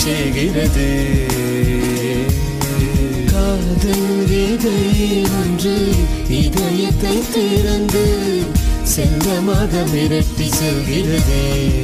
செய்கிறது காதல் விதை ஒன்று இதயத்தை திறந்து செல்லமாக மிரட்டி செல்கிறது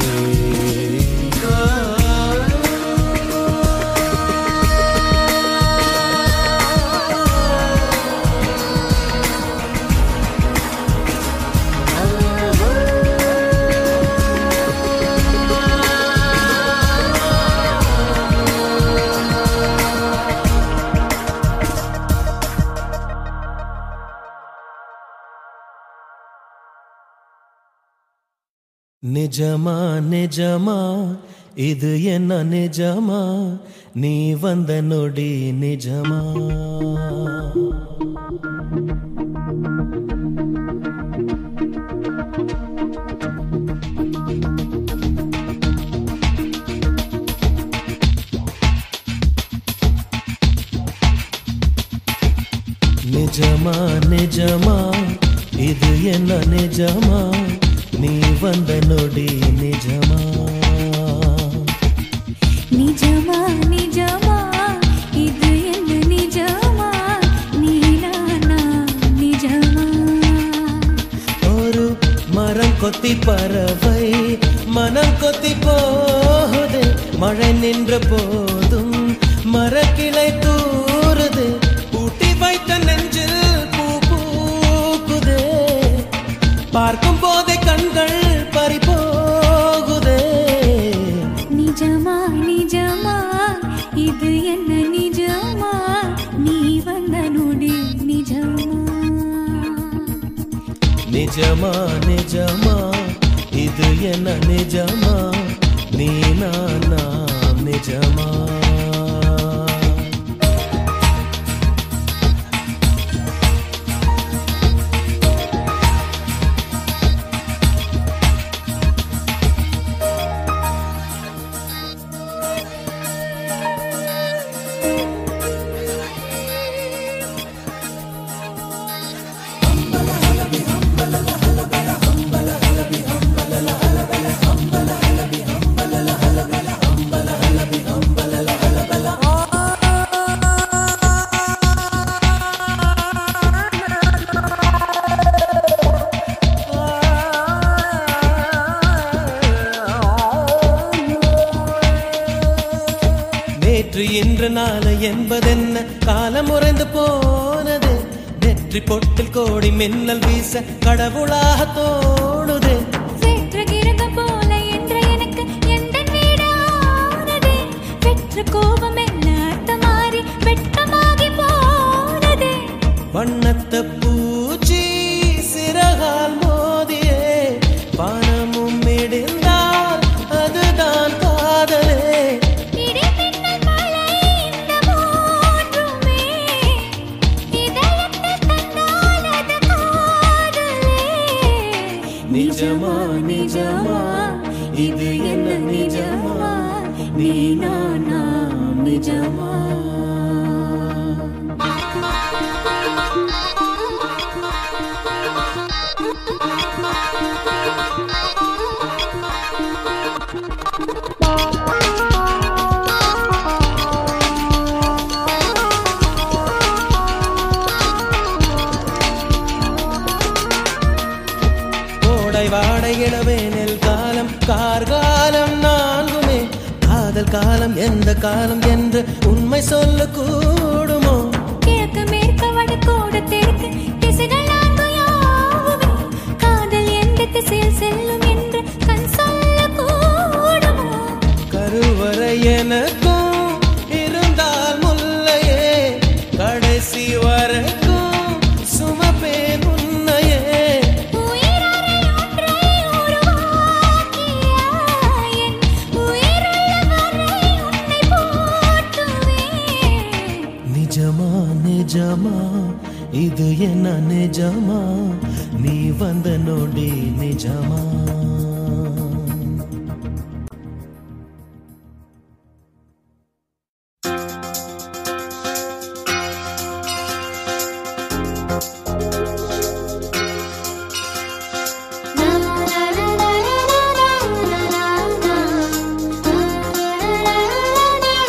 நிஜமா நிஜமா இது என்ன நிஜமா நீ வந்த நொடி நிஜமா நிஜமா நிஜமா இது என்ன நிஜமா நீ வந்த நொடி நிஜமா நிஜமா நிஜமா இது என்ன நிஜமா நீ நானா நிஜமா ஒரு மரம் கொத்தி பறவை மனம் கொத்தி போகுது மழை நின்ற போதும் மரக்கிளை தூறுது பூட்டி வைத்த நெஞ்சில் பூ பூக்குதே பார்க்கும் போதே கண்கள் பறி போகுதே நிஜமா நிஜமா இது என்ன நிஜமா நீ வந்த நொடி நிஜமா நிஜமா நிஜமா இது என்ன நிஜமா நீ நானா நிஜமா நேற்று இன்று நாளை என்பதென்ன காலம் உறைந்து போனது நெற்றி பொட்டில் கோடி மின்னல் வீச கடவுளாக தோணுது வெற்ற கிரகம் போல என்ற எனக்கு எந்த வீடானதே வெற்ற கோபம் என்ன அர்த்தம் மாறி வெட்கமாகி போனதே வண்ணத்த பூச்சி சிறகால் மோதியே பணமும் இடிந்தால் அதுதான் காதலே இடி மின்னல் மழை இந்த மூன்றுமே இதயத்தில் தந்தால் அது காதலே நிஜமா நிஜமா இது என்ன நிஜமா நீ நானா நிஜமா கோடை வாடை இளவேனில் காலம் கார்காலம் நான்குமே காதல் காலம் எந்த காலம் என்று உண்மை சொல்ல கூடுமோ கிழக்கு மேற்கு வடக்கோடு தெற்கு திசைகள் நான்கு யாவுமே காதல் எந்த திசையில் செல்லும் என்று கண் சொல்ல கூடுமோ கருவறை எனக்கும் இருந்தால் முல்லையே கடைசி வரைக்கும் சுமப்பேன் உன்னையே உயிரறை ஒன்றை உருவாக்கியாய் என் உயிருள்ள வரை உன்னை போற்றுவேன் நிஜமா நிஜமா இது என்ன நிஜமா நீ வந்த நொடி நிஜமா Na na na na na na na na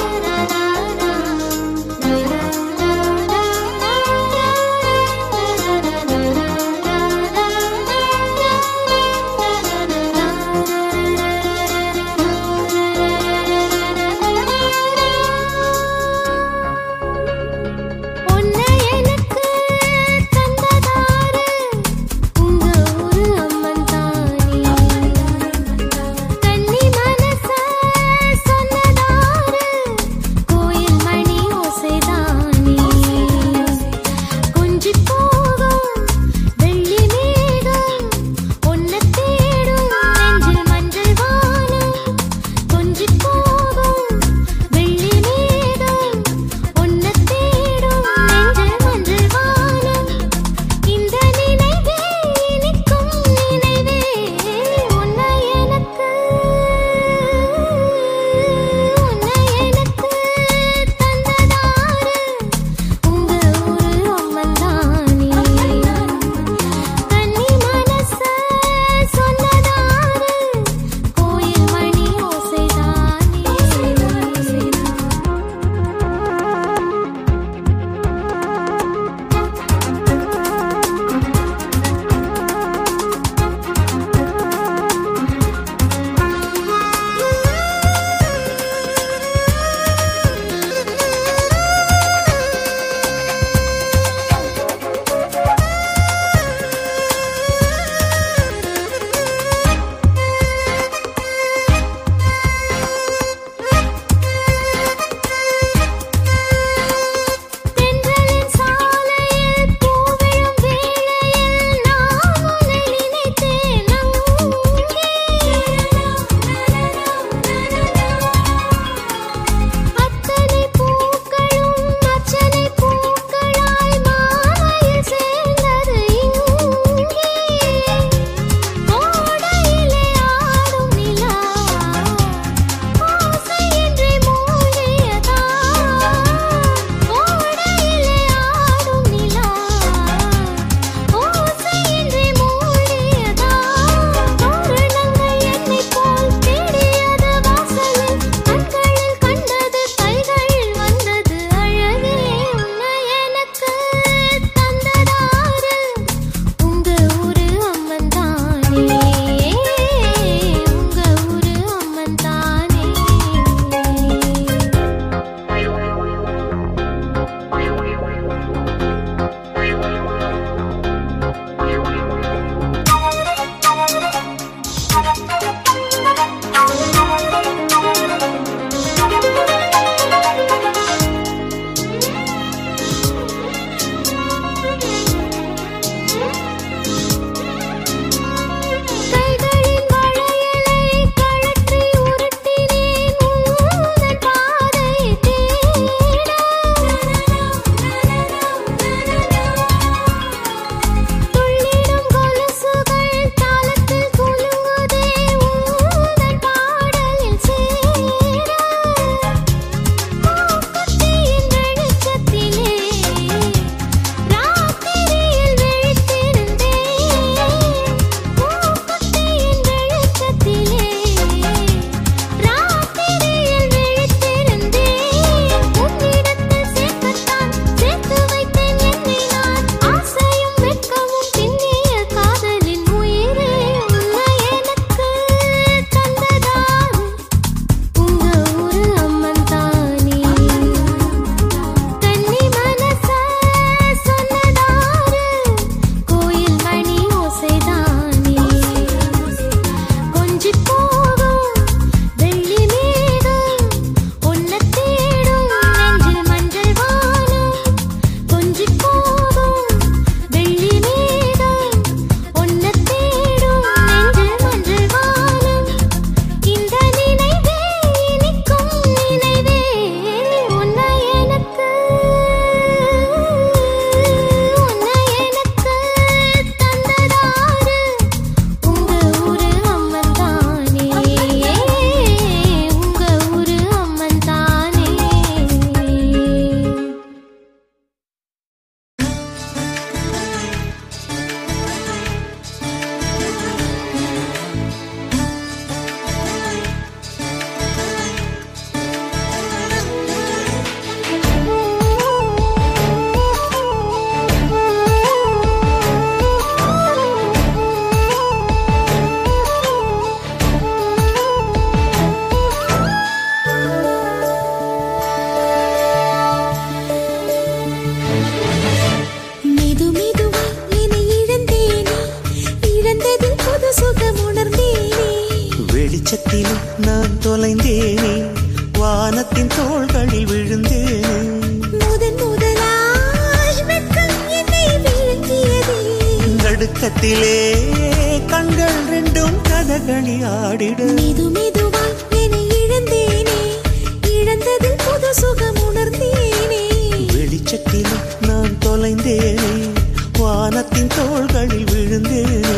மெது மெதுவாய் என்னை இழந்தேனே இழந்ததில் புது சுகம் உணர்ந்தேனே வெளிச்சத்திலும் நான் தொலைந்தேனே வானத்தின் தோள்களில் விழுந்தேனே முதன் முதலாய் வெட்கம் என்னை விழுங்கியதே நடுக்கத்திலே கண்கள் ரெண்டும் கதகளி ஆடிட மெது மெதுவாய் என்னை இழந்தேனே இழந்ததில் புது சுகம் உணர்ந்தேனே வெளிச்சத்திலும் நான் தொலைந்தேனே வானத்தின் தோள்களில் விழுந்தேனே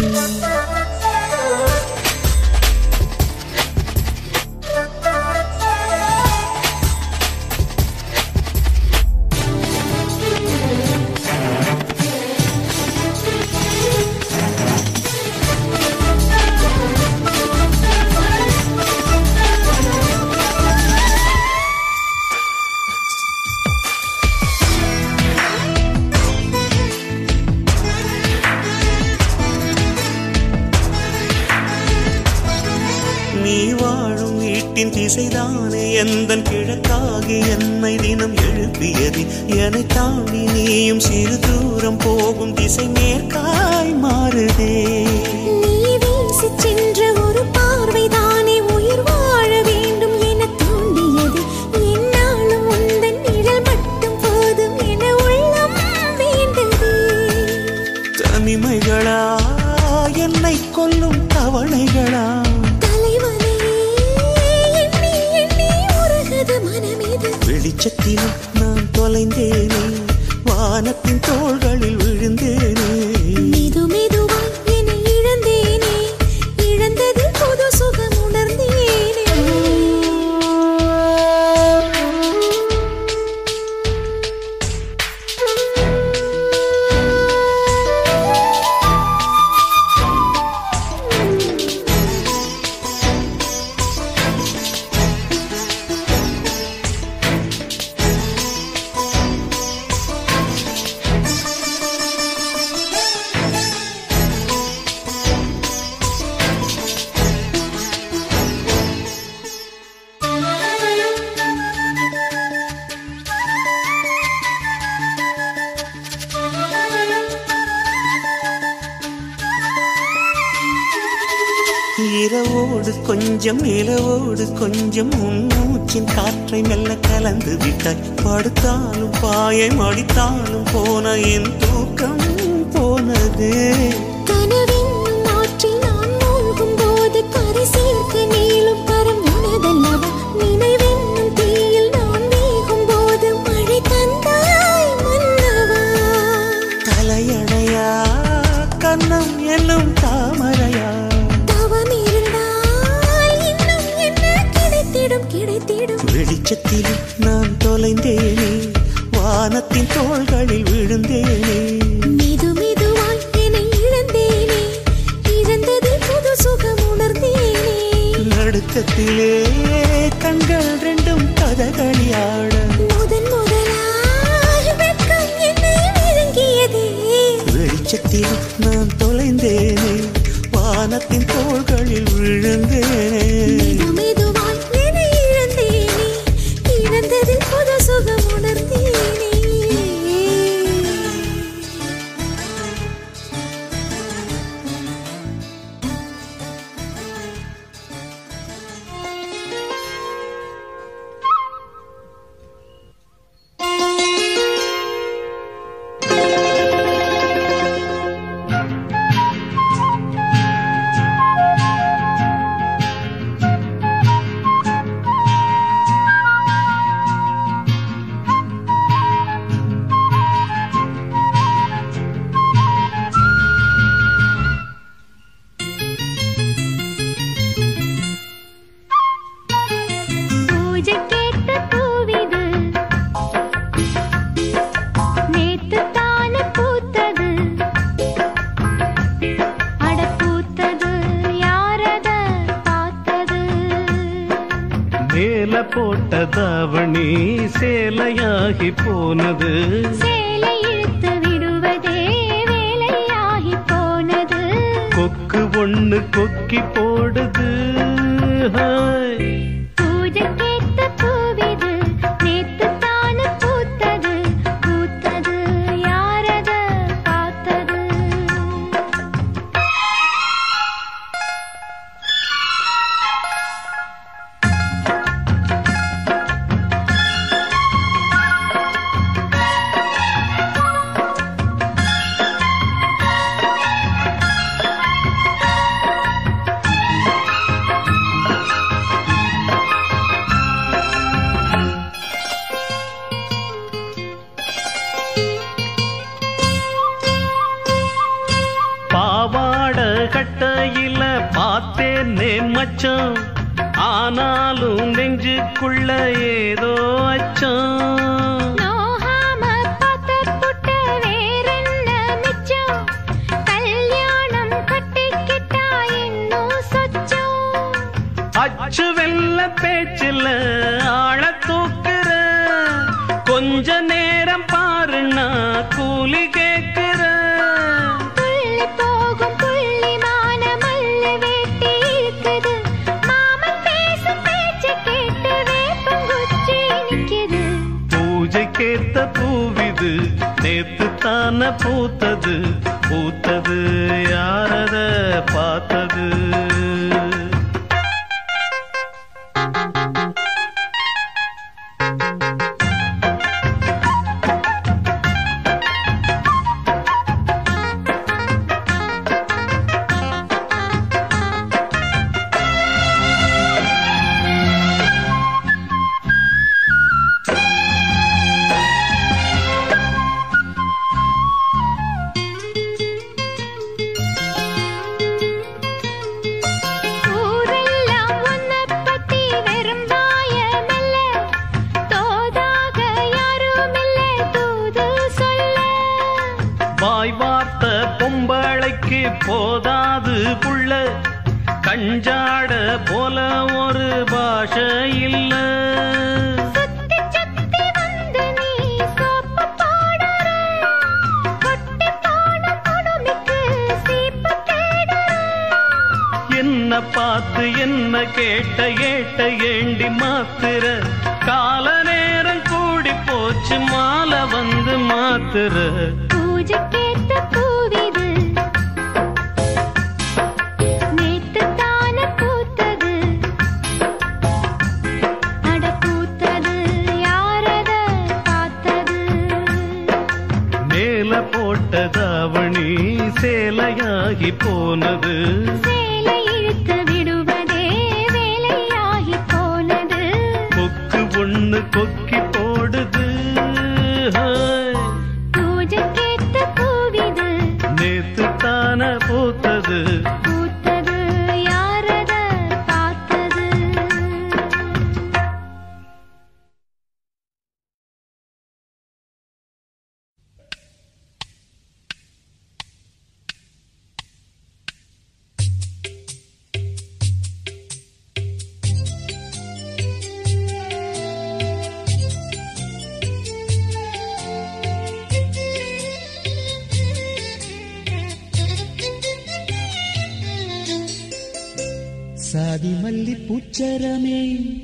நீ வாழும் வீட்டின் திசைதானே எந்த கிழக்காகி என்னை தினம் எழுப்பியது என்னை தாண்டி நீயும் சிறு தூரம் போகும் திசை மேற்காய் மாறுதே நீ வீசிச் சென்ற ஒரு பார்வைதானே உயிர் வாழ வேண்டும் என தூண்டியது என்னாலும் உந்தன் நிழல் மட்டும் போதும் என உள்ளம் வேண்டது தனிமைகளா என்னை கொல்லும் தவணைகளா தலைவனே எண்ணி எண்ணி உருகுது மனமிது வெளிச்சத்திலும் நான் தொலைந்தேனே வானத்தின் தோள்களில் விழுந்தேனே மெது மெதுவாய் என்னை இழந்தேனே இழந்ததில் புது சுகம் உணர்ந்தேனே இரவோடு கொஞ்சம் நிலவோடு கொஞ்சம் உன்னூச்சின் காற்றை மெல்ல கலந்து விட்டாய் படுத்தாலும் பாயை மடித்தாலும் போன என் தூக்கம் போனது கனவென்னும் ஆற்றில் நான் மூழ்கும் போது கரை சேர்க்க நீளும் கரம் உனதல்லவா நினைவென்னும் தீயில் நான் வேகும் போது மழை தந்தாய் மன்னவா தலையணையா கண்ணம் என்னும் தாமரையா தவம் இருந்தால் இன்னும் என்ன கிடைத்திடும் கிடைத்திடும் வெளிச்சத்திலும் நான் தொலைந்தேனே வானத்தின் தோள்களில் விழுந்தேனே மெது மெதுவாய் என்னை இழந்தேனே இழந்தது புது சுகம் உணர்ந்தேனே நடுக்கத்திலே கண்கள் ரெண்டும் கதகளியாட முதன் முதலாய் வெட்கம் என்னை விழுங்கியதே வெளிச்சத்தில் நான் தொலைந்தேனே வானத்தின் தோள்களில் விழுந்தேனே மெது மெதுவாய் என்னை இழந்தேனே இழந்ததில் புது சுகம் உணர்ந்தேனே பூஜைக்கேத்த பூவிது நேத்து தானே பூத்தது அட பூத்தது யாரத பார்த்தது மேல போட்ட தாவணி சேலையாகி போனது சேலை இழுத்து விடுவதே வேலையாகி போனது கொக்கு ஒண்ணு கொக்கி போடுது ஹாய். பூஜைக்கேத்த பூவிது நேத்து தானே பூத்தது பூத்தது யாரத மச்சம் ஆனாலும் நெஞ்சுக்குள்ள ஏதோ அச்சம் நோகாம பார்த்த புட்ட வேறென்ன மிச்சம் கல்யாணம் கட்டிக்கிட்டா இன்னும் சொச்சம் அச்சு வெல்ல பேச்சில் ஆழ தூக்குற கொஞ்ச நேரம் பாருன்னா கூலி கேக்குற துள்ளி போகும் புள்ளிமான மல்லு வேட்டி இருக்குது மாமன் பேசும் பேச்சு கேட்டு வேப்பங்குச்சி நிக்குது பூஜைக்கேத்த பூவிது நேத்து தான பூத்தது பூத்தது யாரத பார்த்தது ஊரெல்லாம் உன்னைப் பத்தி வெறும் வாயமல்ல. தோதாக யாருமில்ல தூது சொல்ல. வாய் வார்த்த பொம்பளைக்கு போதாது புள்ள கஞ்சாட போல ஒரு பாஷை இல்ல சுத்தி சுத்தி வந்து நீ சோப்பு போடுற. கொட்டி போன குடுமிக்கு சீப்பு தேடுற. என்ன பார்த்து என்ன கேட்ட ஏட்ட ஏண்டி மாத்துற கால நேரம் கூடி போச்சு மாலை வந்து மாத்துற பூஜைக்கேத்த பூவிது. நேத்துத் தானே பூத்தது. அட பூத்தது யாரத பார்த்தது மேல போட்ட தாவணி சேலையாகி போனது சேலை இழுத்து விடுவதே வேலையாகி போனது கொக்கு ஒண்ணு கொக்கி போடுது ஹாய். பூஜைக்கேத்த பூவிது நேத்து தான பூத்தது பூத்தது யாரத பார்த்தது சாதி மல்லி பூச்சரமே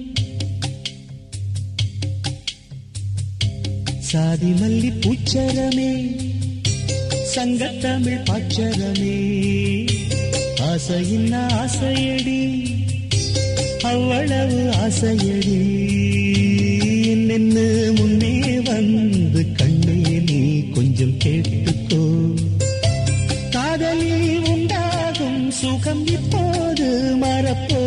சாதி மல்லி பூச்சரமே சங்கத்தமிழ் பாச்சரமே ஆசையின் ஆசையடி அவ்வளவு ஆசையடி நின்னு முன்னே வந்து கண்ணே நீ கொஞ்சம் கேட்டுக்கோ காதலில் உண்டாகும் சுகம் இப்போது மறப்போ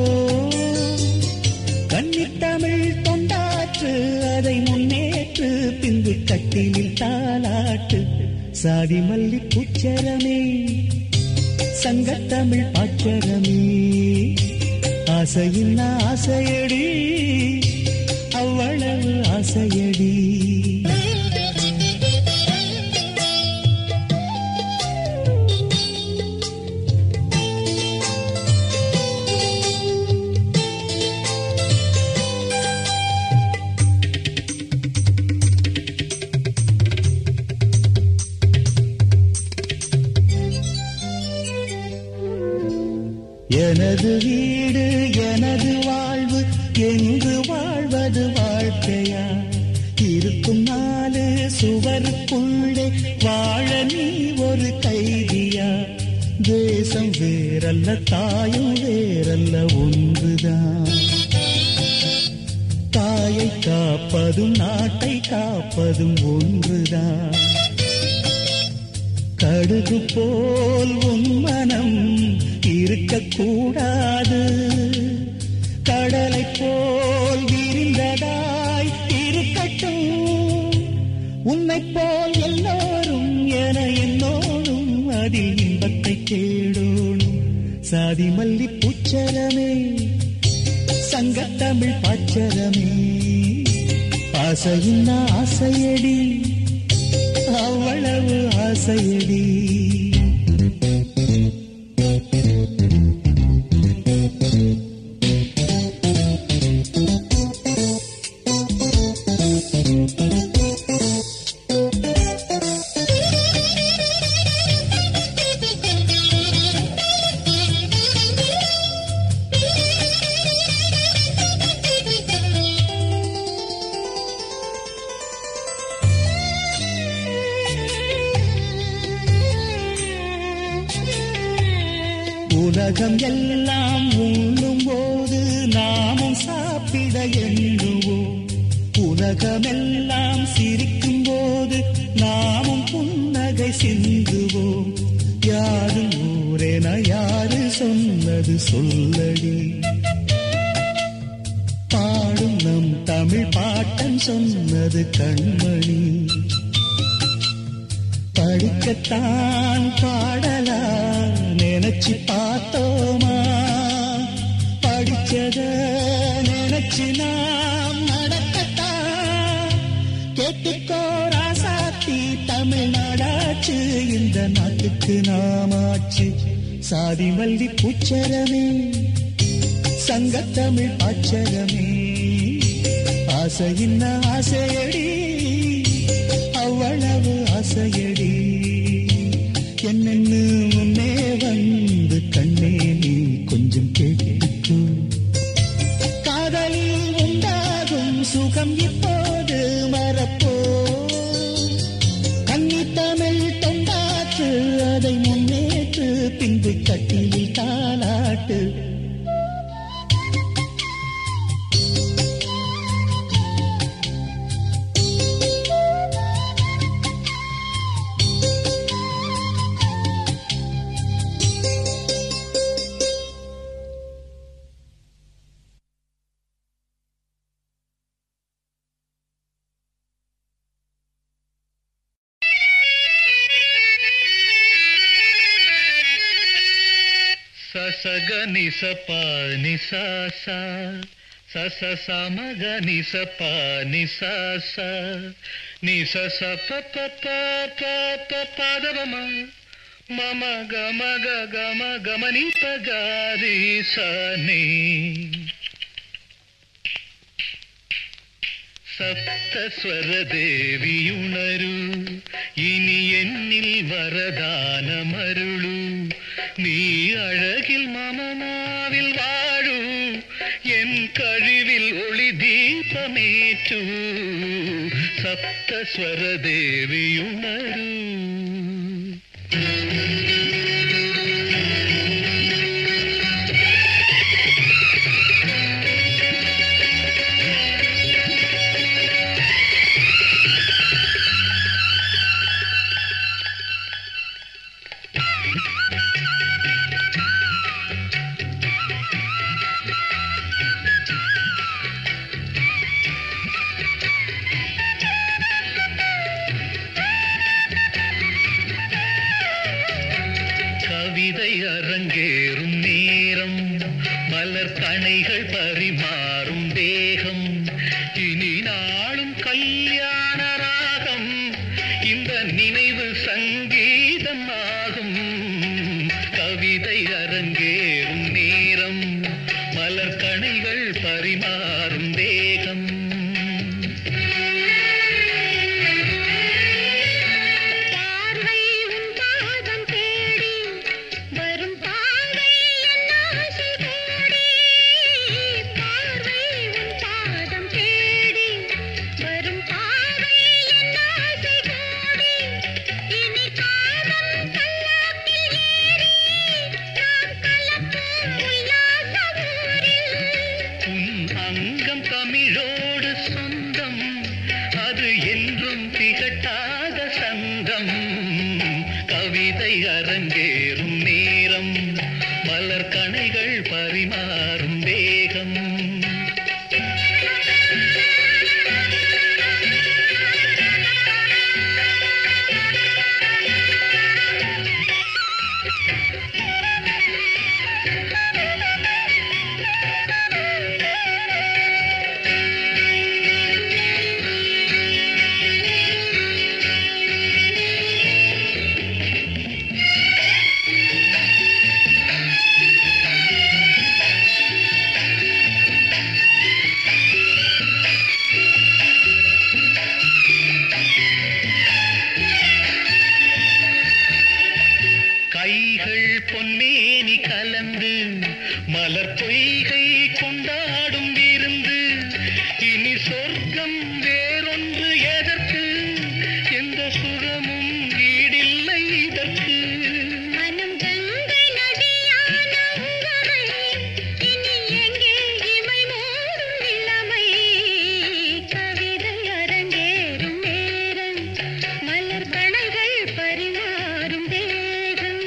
கன்னித்தமிழ் தொண்டாற்று அதை முன்னேற்று பின்பு கட்டிலில் தாளாட்டு சாதி மல்லி பூச்சரமே சங்கத்தமிழ் பாச்சரமே ஆசையின் ஆசையடி அவ்வளவு ஆசையடி எனது வீடு எனது வாழ்வு என்று வாழ்வது வாழ்க்கையா இருக்கும் நாலு சுவருக்குள்ளே வாழ நீ ஒரு கைதியா தேசம் வேறல்ல தாயும் வேறல்ல ஒன்றுதான் தாயை காப்பதும் நாட்டை காப்பதும் ஒன்றுதான் கடுகு போல் உன் மனம் இருக்கக்கூடாது கடலை போல் விரிந்ததாய் இருக்கட்டும் உன்னை போல் எல்லோரும் என என்னோடும் அதில் இன்பத்தை தேடணும் சாதி மல்லி பூச்சரமே சங்கத்தமிழ் பாச்சரமே ஆசையின் ஆசையடி அவ்வளவு ஆசையடி உலகம் எல்லாம் உண்ணும் போது நாமும் சாப்பிட எண்ணுவோம் உலகமெல்லாம் சிரிக்கும் போது நாமும் புன்னகை சிந்துவோம் யாரும் ஊரென யாரு சொன்னது சொல்லடி பாடும் நம் தமிழ் பாட்டன் சொன்னது கண்மணி படிக்கத்தான் பாடலா நினைச்சு பார்த்தோமா படிச்சத நினைச்சு நாம் நடக்கத்தான் கேட்டுக்கோ ராசாத்தி தமிழ்நாடாச்சு இந்த நாட்டுக்கு நாமாச்சு சாதி மல்லி பூச்சரமே சங்கத்தமிழ் பாச்சரமே ஆசையின் ஆசையடி அவ்வளவு ஆசையடி என்னென்னு முன்னே வந்து கண்ணே நீ கொஞ்சம் கேட்டுக்கோ காதலில் உண்டாகும் சுகம் இப்போது மறப்போ கன்னி தமிழ் தொண்டாற்று அதை முன்னேற்று பின்பு கட்டிலில் தாளாட்டு ససగ నిస ప నిస స స స స మగ నిస ప నిస స నిస స ప ప ప ప ప పదవ మ మమ గ మ గ గ మ గ మ ని ప గ రి స ని സപ്തസ്വരദേവിയുണരു ഇനി എന്നിൽ വരദാനമരുളു നീ അഴകിൽ മമനാവിൽ വാഴൂ എൻ കഴിവിൽ ഒളി ദീപമേറ്റു സപ്തസ്വരദേവിയുണരു கவிதை அரங்கேறும் நேரம் மலர் கணைகள் பரிமாறும் தேகம் இனி நாளும் கல்யாண ராகம் இந்த நினைவு சங்கீதம் ஆகும் கவிதை அரங்கேறும் நேரம் மலர் கணைகள் பரிமாறும் தேகம் பார்வை உன் பாதம் தேடி வரும் பார்வை என் ஆசை கோடி பார்வை உன் பாதம் தேடி வரும் பார்வை என் ஆசை கோடி இனி காலம் பல்லாக்கில் ஏறி நாம் கலப்போம் உல்லாச ஊரில் உன் அங்கம் தமிழோடு சொந்தம் அது என்றும் திகட்டாத சங்கம் கவிதை அரங்கேறும் நேரம் மலர் கணைகள் பரிமாறும் வேகம் சுகமும் ஈடில்லை இதற்கு மனம் கங்கை நதியான உவமை இனி எங்கே இமை மூடும் இளமை கவிதை அரங்கேறும் நேரம் மலர் கணைகள் பரிமாறும் தேகம்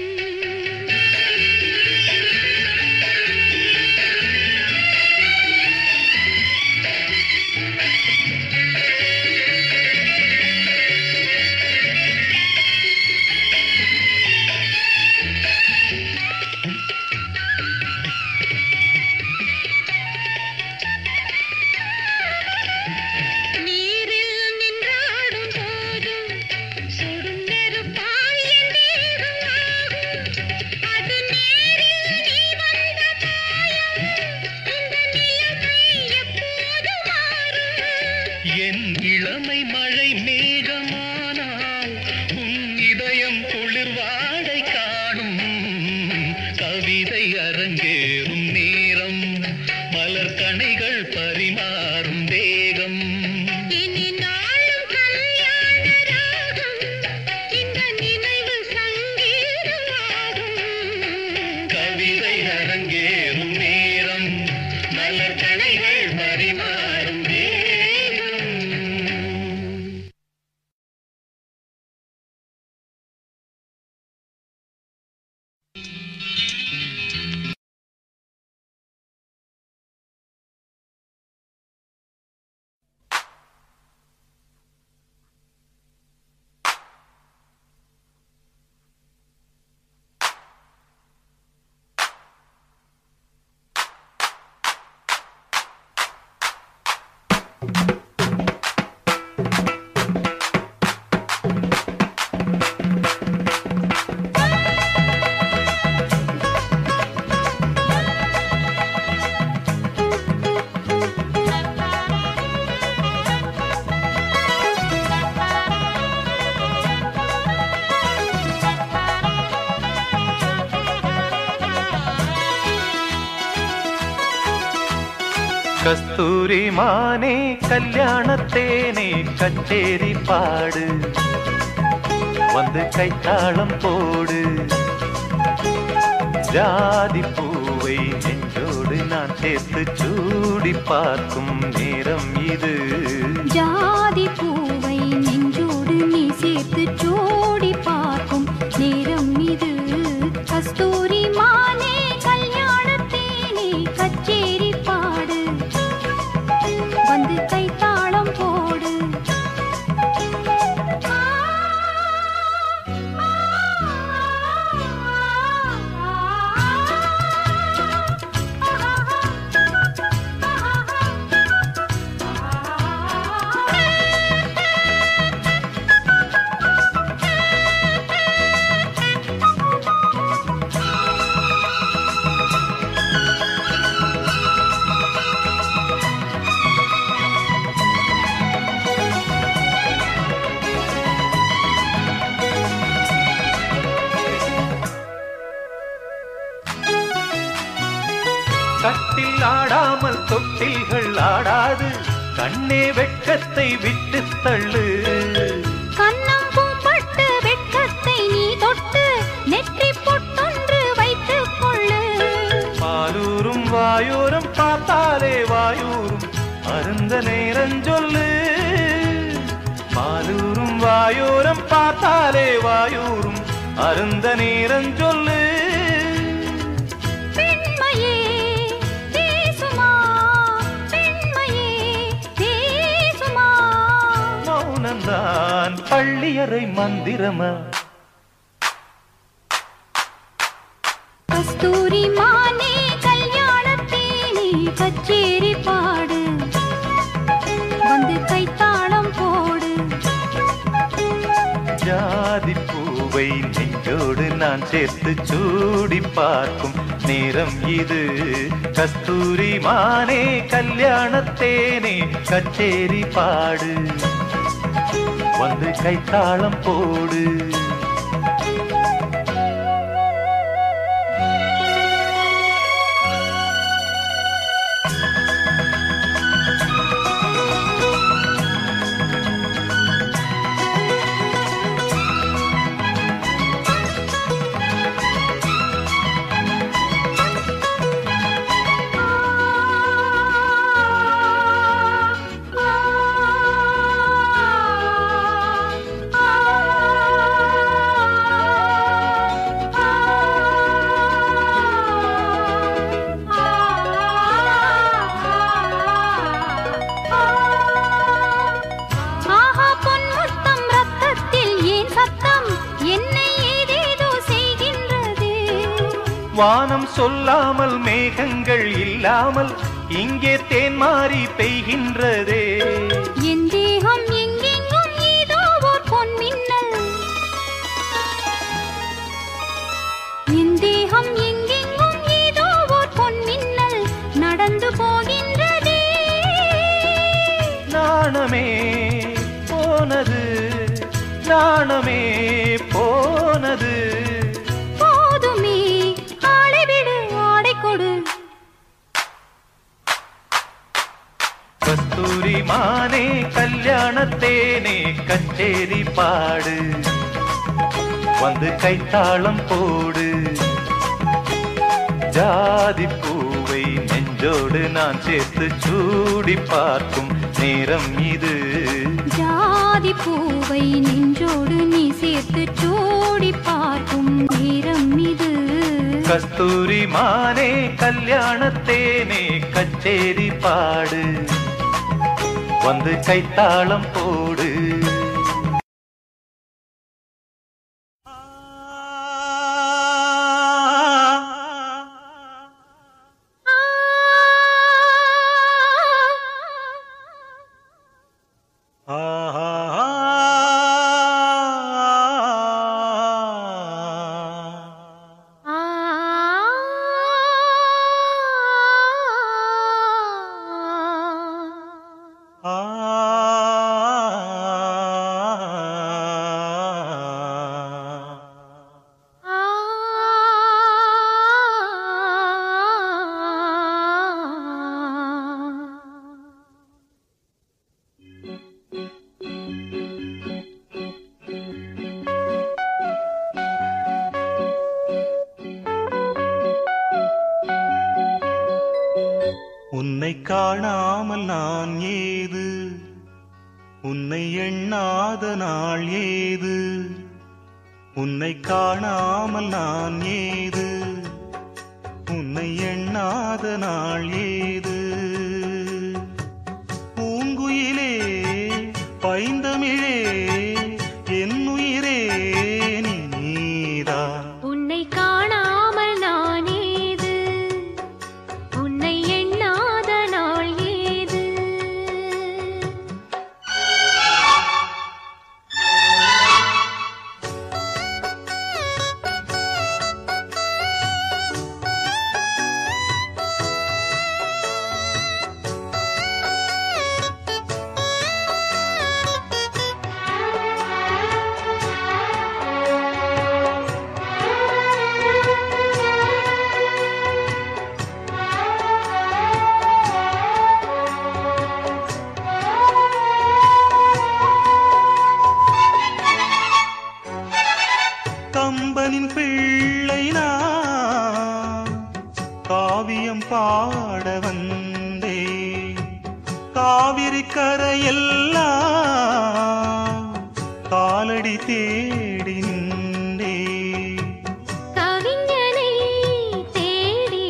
நீரில் நின்றாடும் போதும் சுடும் நெருப்பாய் என் தேகம் ஆகும். அது நேரில் நீ வந்த காயம். இந்த நிலைமை எப்போது மாறும்? என் இளமை மழை மேகமானால் உன் இதயம் குளிர் வாடை காணும் கவிதை அரங்கேறும் நேரம் மலர் கணைகள் பரிமாறும் தேகம் இனி நாளும் கல்யாண ராகம். இந்த நினைவு சங்கீதமாகும். கவிதை அரங்கேறும் நேரம் மலர் கணைகள் பரிமாறும் தேகம் கஸ்தூரி மானே கல்யாணத்தேனே கச்சேரி பாடு வந்து கைத்தாளம் போடு ஜாதி பூவை நெஞ்சோடு நான் சேர்த்து சூடி பார்க்கும் நேரம் இது ஜாதி பூவை நெஞ்சோடு நீ சேர்த்து ஜோடி பார்க்கும் நேரம் இது கஸ்தூரி மானே கல்யாணத்தேனே கச்சேரி பாடு வந்து கைத்தாளம் போடு கட்டில் ஆடாமல் தொட்டில்கள் ஆடாது கண்ணே வெட்கத்தை விட்டு தள்ளு கன்னம் பூம்பட்டு வெட்கத்தை நீ தொட்டு நெற்றி பொட்டொன்று வைத்துக் கொள்ளு பாலூரும் வாயூரும் பார்த்தாலே வாயூரும் அருந்த நேரம் சொல்லு பாலூரும் வாயூரும் பார்த்தாலே வாயூரும் அருந்த நேரம் சொல்லு பெண்மையே பேசுமா பெண்மையே பேசுமா மௌனந்தான் பள்ளியறை மந்திரமா கஸ்தூரி மானே கல்யாணத்தேனே கச்சேரி பாடு வந்து கைத்தாளம் போடு ஜாதி பூவை நெஞ்சோடு நான் சேர்த்து சூடி பார்க்கும் நேரம் இது கஸ்தூரி மானே கல்யாணத்தேனே கச்சேரி பாடு வந்து கைத்தாளம் போடு வானம் சொல்லாமல் மேகங்கள் இல்லாமல் இங்கே தேன் மாறி பெய்கின்றதே என் தேகம் எங்கெங்கும் ஏதோ ஓர் பொன்மின்னல் என் தேகம் எங்கெங்கும் ஏதோ ஓர் பொன்மின்னல் நடந்து போகின்றதே நாணமே போனது நாணமே போனது போதுமே ஆளை விடு ஆடை கொடு கஸ்தூரி மானே கல்யாணத்தேனே கச்சேரி பாடு வந்து கைத்தாளம் போடு ஜாதி பூவை நெஞ்சோடு நான் சேர்த்து சூடி பார்க்கும் நேரம் இது ஜாதி பூவை நெஞ்சோடு நீ சேர்த்து சூடி பார்க்கும் நேரம் இது கஸ்தூரி மானே கல்யாணத்தேனே கச்சேரி பாடு வந்து கைத்தாளம் போடு ஆ உன்னை காணாமல் நான் ஏது உன்னை எண்ணாத நாள் ஏது உன்னை காணாமல் நான் ஏது உன்னை எண்ணாத நாள் ஏது பூங்குயிலே பைந்தமிழே என் உயிரே நீதான் உன்னை காணாமல் நான் ஏது உன்னை எண்ணாத நாள் ஏது கம்பனின் பிள்ளை நான் காவியம் பாட வந்தே காவிரி கரையெல்லாம் காலடி தேடி நின்றே கவிஞனை தேடி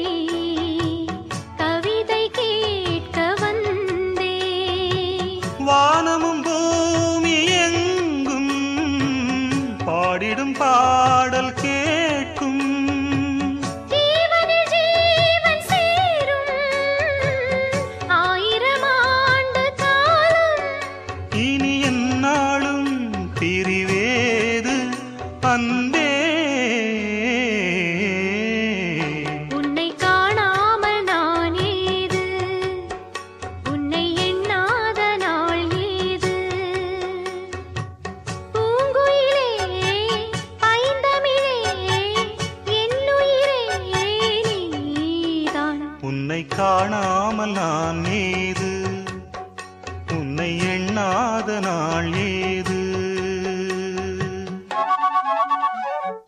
கவிதை கேட்க வந்தே வானமும் பூமி எங்கும் பாடிடும் பாடல் கேட்கும் ஜீவனில் ஜீவன் சேரும் ஆயிரம் ஆண்டு காலம் இனி என்னாலும் பிரிவேது அன்பே உன்னை காணாமல் நான் ஏது உன்னை எண்ணாத நாள் ஏது பூங்குயிலே ஐந்தமிழே என்னுயிரே நீதான் உன்னை காணாமல் நான் ஏது உன்னை எண்ணாத நாள் ஏது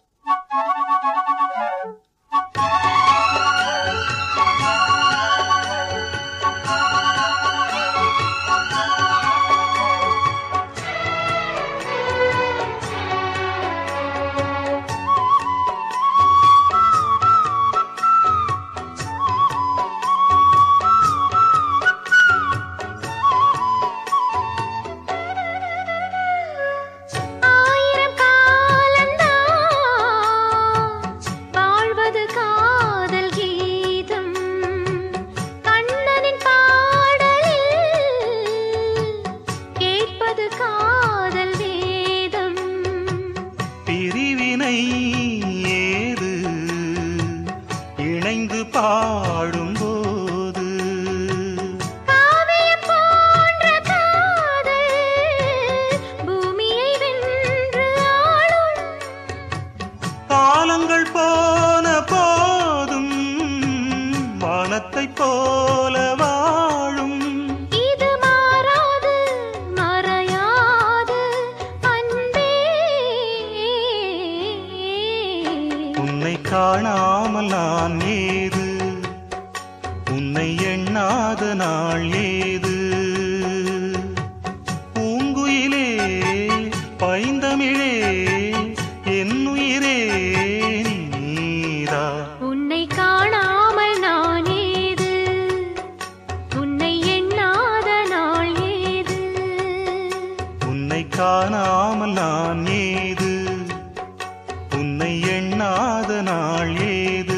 இணை ஏது இணைந்து பாடும்போது காவியம் போன்ற காதல் பூமியை வென்று ஆளும் காலங்கள் போன போதும் வானத்தை போல வாழும் இது மாறாது மறையாது அன்பே உன்னை காணாமல் நான் ஏது உன்னை எண்ணாத நாள் ஏது பூங்குயிலே பைந்தமிழே என்னுயிரே நீரா உன்னை காணாமல் நான் ஏது உன்னை எண்ணாத நாள் ஏது உன்னை காணாமல் நான் ஏது உன்னை எண்ணாத நாள் ஏது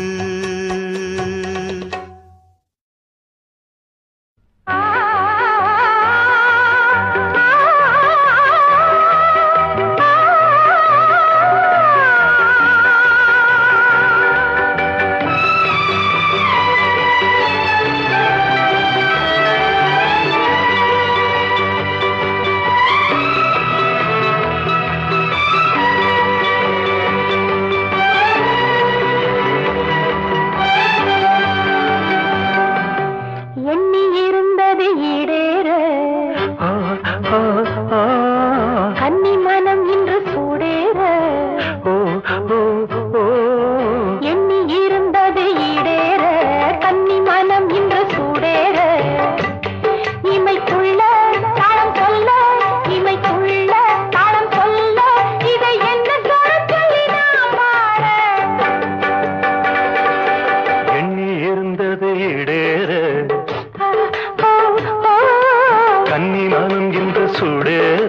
எண்ணி இருந்தது ஈடேற கன்னி மனம் இன்று சூடேற எண்ணி இருந்தது ஈடேற கன்னி மனம் இன்று சூடேற இமைக்குள்ள தாளம் சொல்ல இமைக்குள்ள தாளம் சொல்ல இதை என்ன சொல்ல சொல்லி நான் பாட எண்ணி இருந்தது இடேற கன்னி மனம் இன்று சுடேற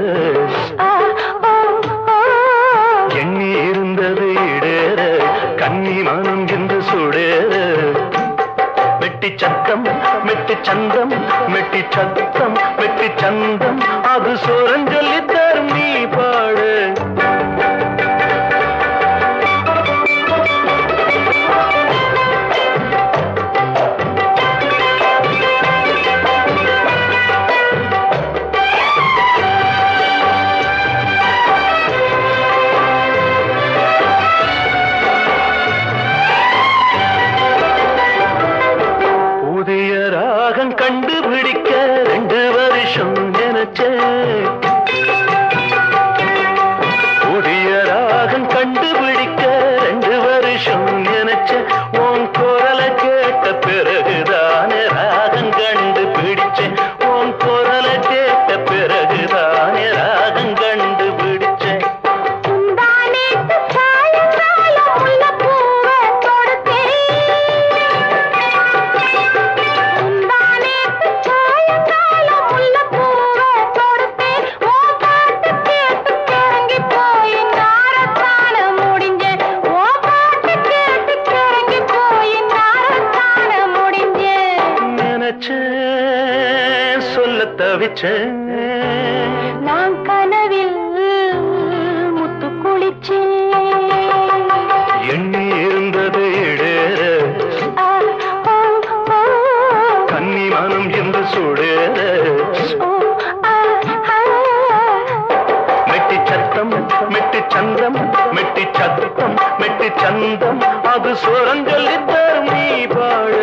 எண்ணி இருந்தது இடேற கன்னி மனம் இன்று சுடேற மெட்டி சத்தம் மெட்டி சந்தம் மெட்டி சத்தம் மெட்டி சந்தம் அது சோரஞ்சொல்லி தரும் நீ பாடு புதிய ராகம் கண்டுபிடிக்க ரெண்டு வருஷம் நினைச்சேன் புதிய ராகம் கண்டுபிடிக்க ரெண்டு வருஷம் நினைச்சேன் உன் குரலை கேட்ட பிறகுதானே ராகம் கண்டுபிடிச்சேன் உன் குரலை கேட்ட பிறகுதானே ராகம் கண்டுபிடிச்சேன் முந்தானேத்து சாயங்காலம் முல்லைப்பூவை தொடுத்தேன். முந்தானேத்து சாயங்காலம் முல்லைப்பூவை தொடுத்தேன். உன் பாட்டு கேட்டு கிறங்கி போய் நாரத்தான முடிஞ்சேன். உன் பாட்டு கேட்டு கிறங்கி போய் நாரத்தான முடிஞ்சேன். நினைச்சேன் சொல்ல தவிச்சேன் நான் கனவில் முத்து குளிச்சேன் எண்ணி இருந்தது இடேற ஆ, ஓ, ஓ, கன்னி மனம் என்று சுடேற ஓ, ஆ, ஆ. மெட்டி சத்தம் மெட்டி சந்தம் மெட்டி சத்தம் மெட்டி சந்தம் அது சுரஞ்சொல்லி தரும் நீ பாடு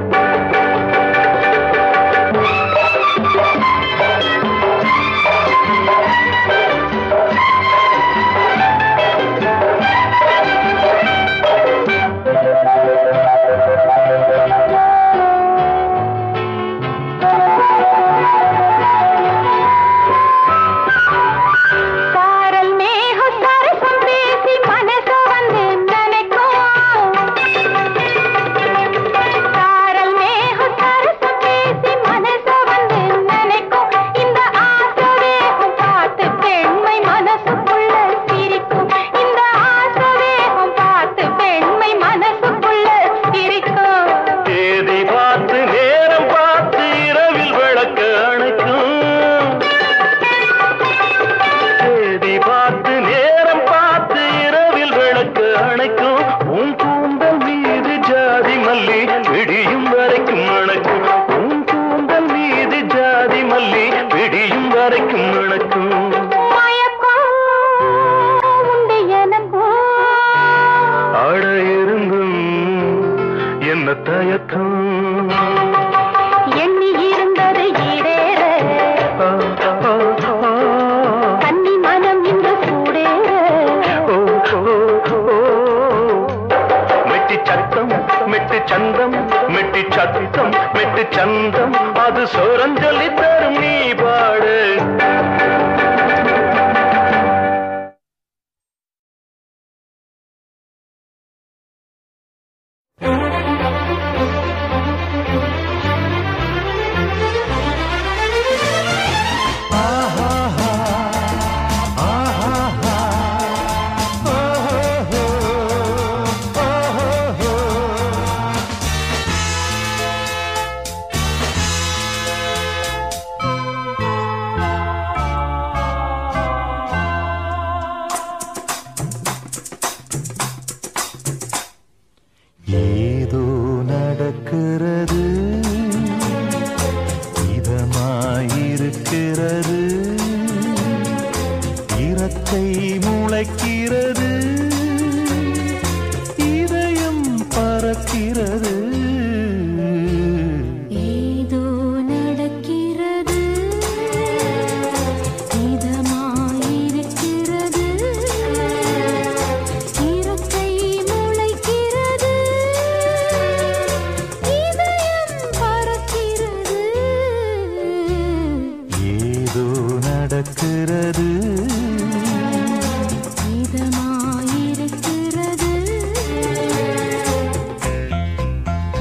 சாரல் மேகம் சரசம் பேசி மனச வந்து நினைக்கும் வரட்டும் எண்ணி இருந்தது ஈடேற ஓ, ஓ, ஓ, கன்னி மனம் இன்று சூடேற ஓ, ஓ, ஓ. மெட்டி சத்தம் மெட்டி சந்தம் மெட்டி சத்தம் மெட்டி சந்தம் அது சோரஞ்சொல்லி தரும் நீ பாடு ஏதோ நடக்கிறது இதமாயிருக்கிறது இறக்கை முளைக்கிறது இதயம் பறக்கிறது ஏதோ நடக்கிறது இதமாயிருக்கிறது இறக்கை முளைக்கிறது இதயம் பறக்கிறது ஏதோ நடக்கிறது இதமாயிருக்கிறது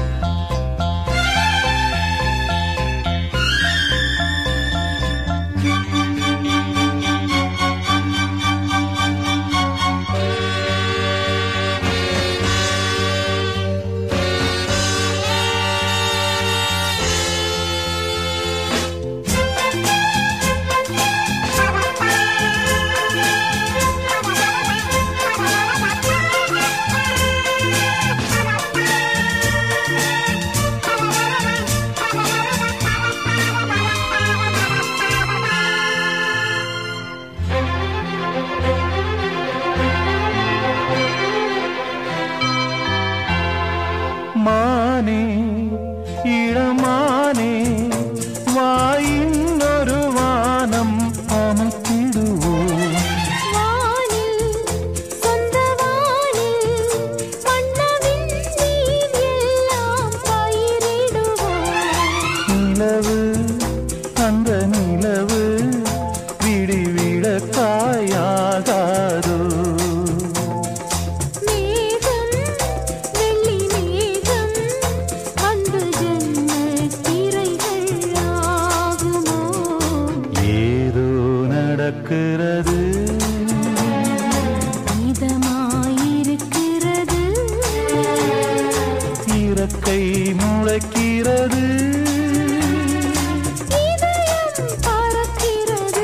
மானே இளமானே வாயின் ஒரு வானம் அமைத்திடுவோம் வானில் சொந்த வானில் மன்னவின் நீர் எல்லாம் பயிரிடுவோம் நிலவு அந்த நிலவு விடிவிட காயாகாதோ மேகம் வெள்ளி மேகம் அன்பு ஜன்ம திரைகள் ஆகுமோ ஏதோ நடக்கிறது இதமாயிருக்கிறது இறக்கை முளைக்கிறது இதயம் பறக்கிறது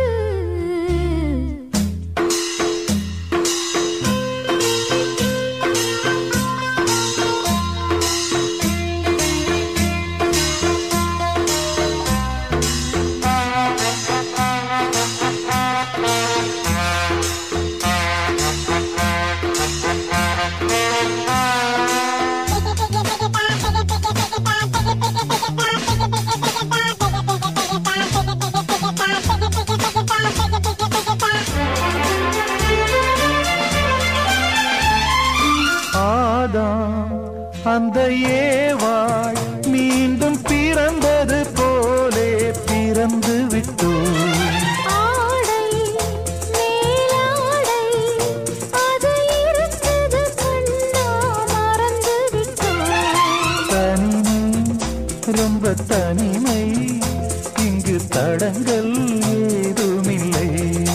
ஆதாம் அந்த ஏவாள் மீண்டும் பிறந்தது போலே பிறந்து விட்டோம் ஆடை மேலாடை அது இருக்குது கண்ணா மறந்து விட்டோம் தனிமை ரொம்ப தனிமை இங்கு தடங்கள் ஏதுமில்லை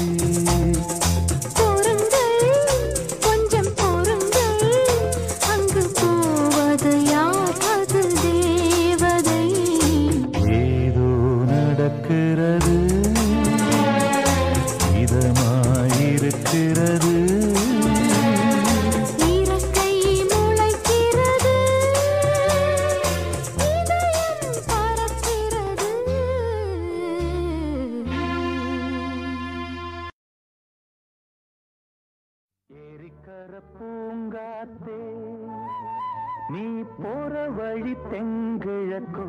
பொறுங்கள் கொஞ்சம் பொறுங்கள் அங்கு போவது யார் அது தேவதை ஏதோ நடக்கிறது இதமாயிருக்கிறது இறக்கை முளைக்கிறது இதயம் பறக்கிறது ஏரிக்கர பூங்காத்தே நீ போற வழி தெங்கிழக்கோ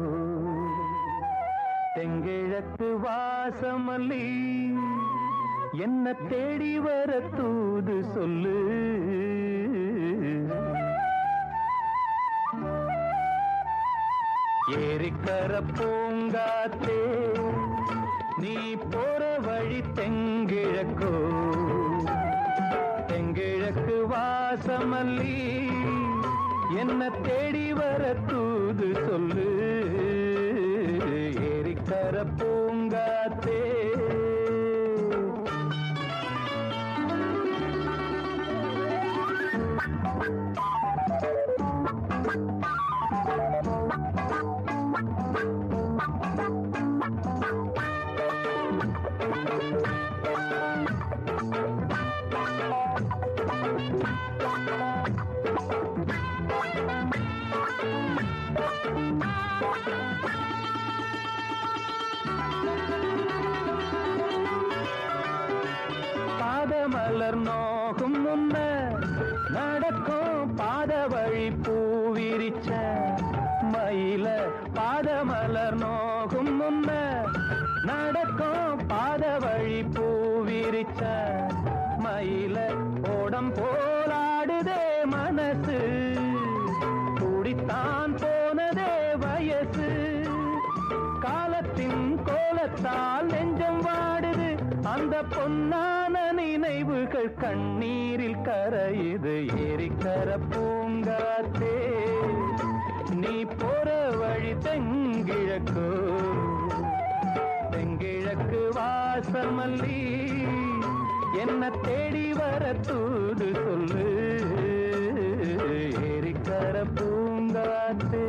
தெங்கிழக்கு வாசமல்லி என்ன தேடி வர தூது சொல்லு ஏரிக்கர பூங்காத்தே நீ போற வழி தெங்கிழக்கோ தெங்கிழக்கு வாசமல்லி என்ன தேடி வர தூது சொல்லு ஏரிக்கர பூங்காத்தே பாதமலர் நோகும் முன்ன நடக்கும் பாத வழி பூவிரிச்ச மயில பாதமலர் நோகும் முன்ன நடக்கும் பாத வழி பூவிரிச்ச மயில ஓடம் போலாடுதே மனசு குடித்தான் போனதே வயசு காலத்தின் கோலத்தால் நெஞ்சம் வாடுது அந்த பொன்னான நினைவுகள் கண்ணீரில் கரையுது ஏரிக்கர பூங்காத்தே நீ போற வழி தெங்கிழக்கு தெங்கிழக்கு வாசமல்லி என்ன தேடி வர தூது சொல்லு ஏரிக்கர பூங்காத்தே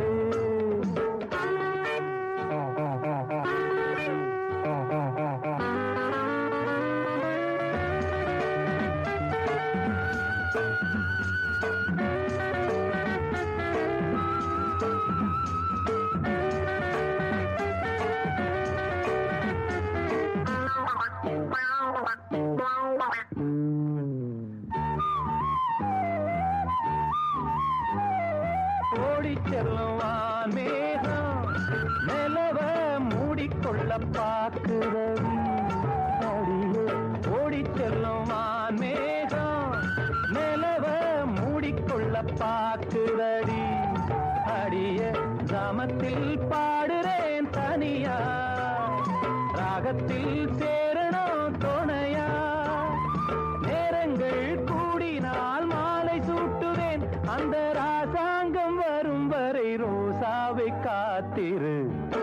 ஓடி செல்லும் வான்மேகம் நிலவ மூடிக்கொள்ள பார்க்கிறது அடியே ஓடி செல்லும் வான்மேகம் நிலவ மூடிக்கொள்ள பார்க்கிறடி அடிய கிராமத்தில் பாடுறேன் தனியா ராகத்தில் சேரணும் துணையா நேரங்கள் கூடினால் மாலை சூட்டுவேன் அந்த ராசாங்கம் வரும் வரை ரோசாவை காத்திரு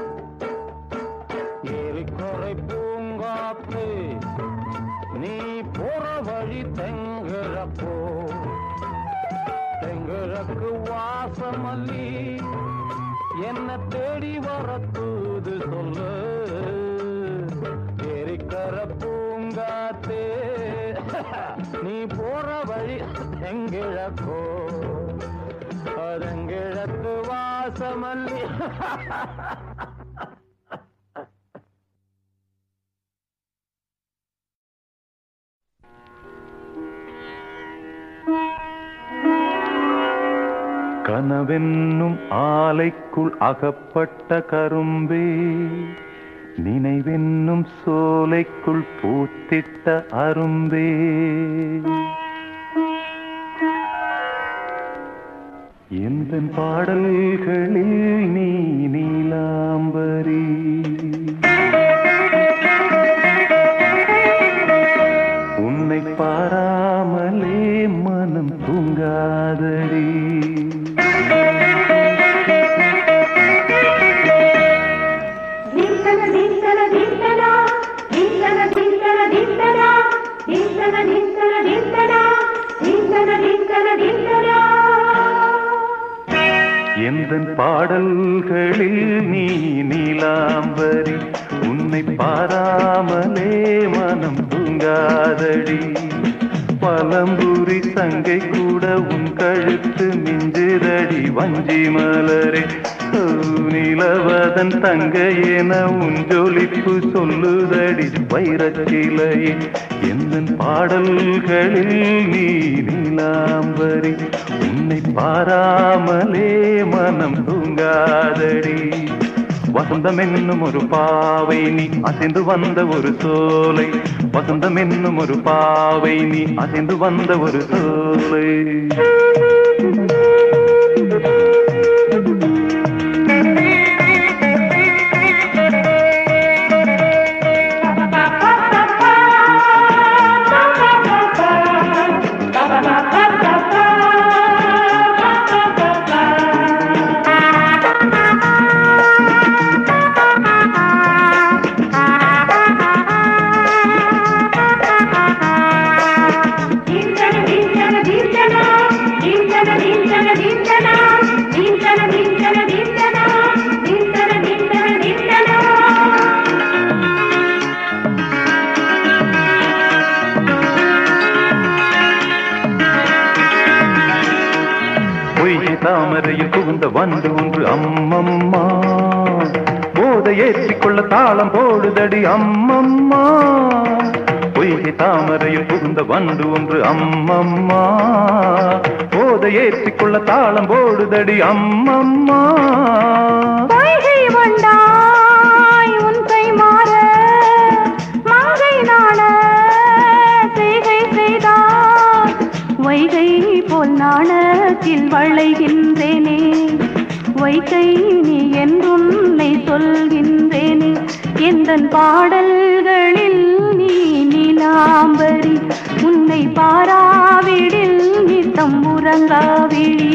ஏரிக்கொறை பூங்காத்து நீ போற வழி தெங்குறப்போ தெங்குறக்கு வாசமல்லி என்ன தேடி வர தூது சொல்லு ஏரிக்கர பூங்காத்தே நீ போற வழி எங்கிழக்கோ அதெங்கிழக்கு வாசமல்லி கனவென்னும் ஆலைக்குள் அகப்பட்ட கரும்பே நினைவென்னும் சோலைக்குள் பூத்திட்ட அரும்பே எந்த பாடல்களில் நீ நீலாம்பரி உன்னை பாராமலே மனம் தூங்காதடி ದಿಂತನ ದಿಂತನ ದಿಂತನ ದಿಂತನ ದಿಂತನ ದಿಂತನ ದಿಂತನ ದಿಂತನ ದಿಂತನ ದಿಂತನ ದಿಂತನ ದಿಂತನ எந்தன் பாடல்களில் நீ நீலாம்பரி உன்னை பாராமலே மனம் தூங்காதடி பழம்புரி சங்கை கூட உன் கழுத்து மிஞ்சுதடி வஞ்சி மலரே ஓ, நிலவதன் தங்க என உஞ்சொலிப்பு சொல்லுதடி வைரச்சிலையே எந்த பாடல்களில் நீ நீலாம்பரி உன்னை பாராமலே மனம் தூங்காதடி வசந்தம் என்னும் ஒரு பாவை நீ அசைந்து வந்த ஒரு சோலை வசந்தம் என்னும் ஒரு பாவை நீ அசைந்து வந்த ஒரு சோலை பொய்கை தாமரையில் புகுந்த வண்டு ஒன்று அம்மம்மா போதை ஏற்றிக்கொள்ள தாளம் போடுதடி அம்மம்மா பொய்கை தாமரையில் புகுந்த வண்டு ஒன்று அம்மம்மா போதை ஏற்றிக்கொள்ள தாளம் போடுதடி அம்மம்மா பொய்கை வந்தாய் உன் கை மாற மங்கை நாண செய்கை செய்தார் வைகை போல் நாணத்தில் வளைகின்றேனே வைகை நீ என்றுன்னை சொல்கின்றேனே எந்தன் பாடல்களில் நீ நீலாம்பரி உன்னை பாராவிடில் நித்தம் உறங்காவிழி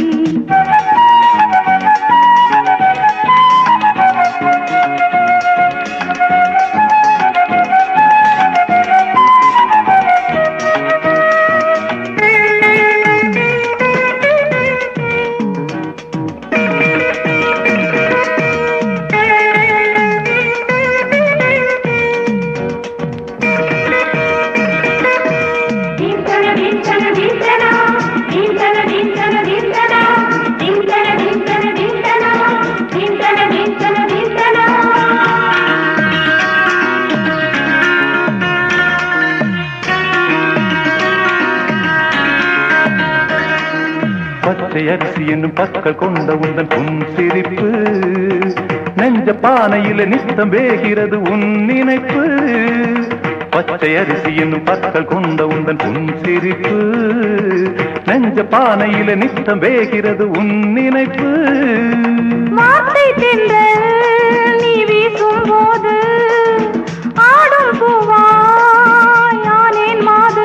பச்சை அரிசி என்னும் பற்கள் கொண்ட உந்தன் உன் சிரிப்பு நெஞ்ச பானையில நித்தம் வேகிறது உன் நினைப்பு பச்சை அரிசி என்னும் பற்கள் கொண்ட உந்தன் உன் சிரிப்பு நெஞ்ச பானையில நித்தம் வேகிறது உன் நினைப்பு வார்த்தை தென்றல் நீ வீசும் போது ஆடும் பூவாய் ஆனேன் மாது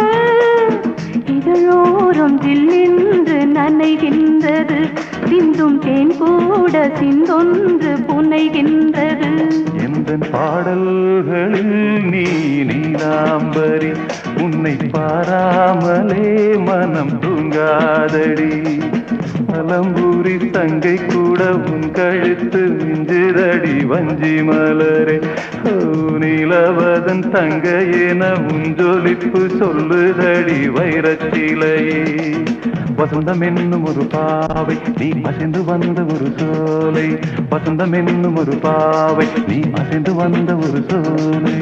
இதழோரம் தில்லென்று நனைகின்றது சிந்தும் தேன் கூட சிந்தொன்று புனைகின்றது எந்த பாடல்களில் நீ நீலாம்பரி உன்னை பாராமலே மனம் தூங்காதடி அலம்பூரி தங்கை கூட உன் கழுத்து மிஞ்சுதடி வஞ்சி மலரே ஓ, நிலவதன் தங்க என உன் ஜொலிப்பு சொல்லுதடி வைரச்சிலையே வசந்தம் என்னும் ஒரு பாவை நீ அசைந்து வந்த ஒரு சோலை வசந்தம் என்னும் ஒரு பாவை நீ அசைந்து வந்த ஒரு சோலை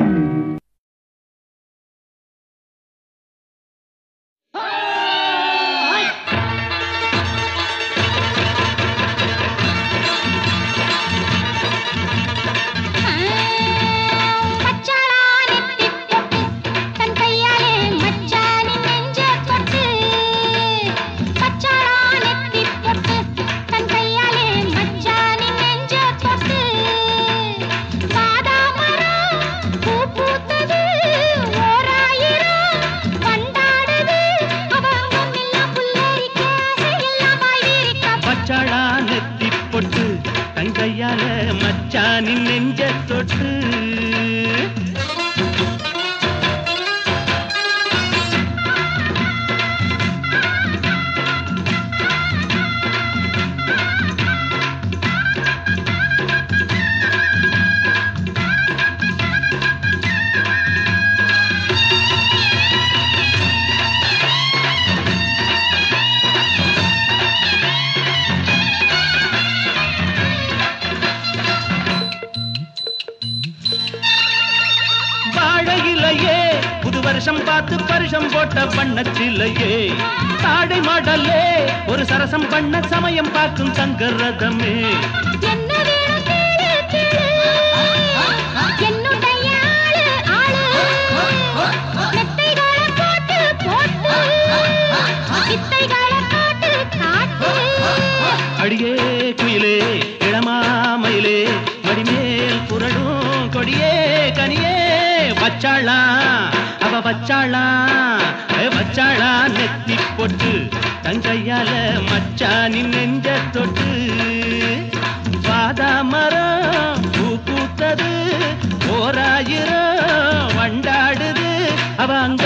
பச்சாளா நெத்தி பொட்டு தன் கையாலே மச்சானின் நெஞ்ச தொட்டு பச்சாளா நெத்தி பொட்டு தன் கையாலே மச்சானின் நெஞ்ச தொட்டு பாதாமரம் பூ பூத்தது ஓராயிரம் கொண்டாடுது அவன் முன்னெல்லாம் புல்லரிக்க ஆசையெல்லாம் ஆய்விருக்க பச்சாடா நெத்தி பொட்டு தங்கையால மச்சானின் நெஞ்ச தொட்டு போட்ட பண்ணச்சில்லையே தாடை மாடல்லே ஒரு சரசம் பண்ண சமயம் பார்க்கும் சங்கரதமே என்ன வேணும் கேளு கேளு என்னுடைய ஆளு ஆளு மெத்தைகளை போட்டு போட்டு வித்தைகளை காட்டு காட்டு அடியே குயிலே இளமாமயிலே மடிமேல் புரடும் கொடியே கனியே வச்சாளா அவ வச்சாளா ஏ வச்சாளா நெத்தி பொட்டு தங்கையால மச்சானின் நெஞ்ச தொட்டு வாதா மரம் பூ பூத்தது ஓராயிரம் வண்டாடுது அவ அங்க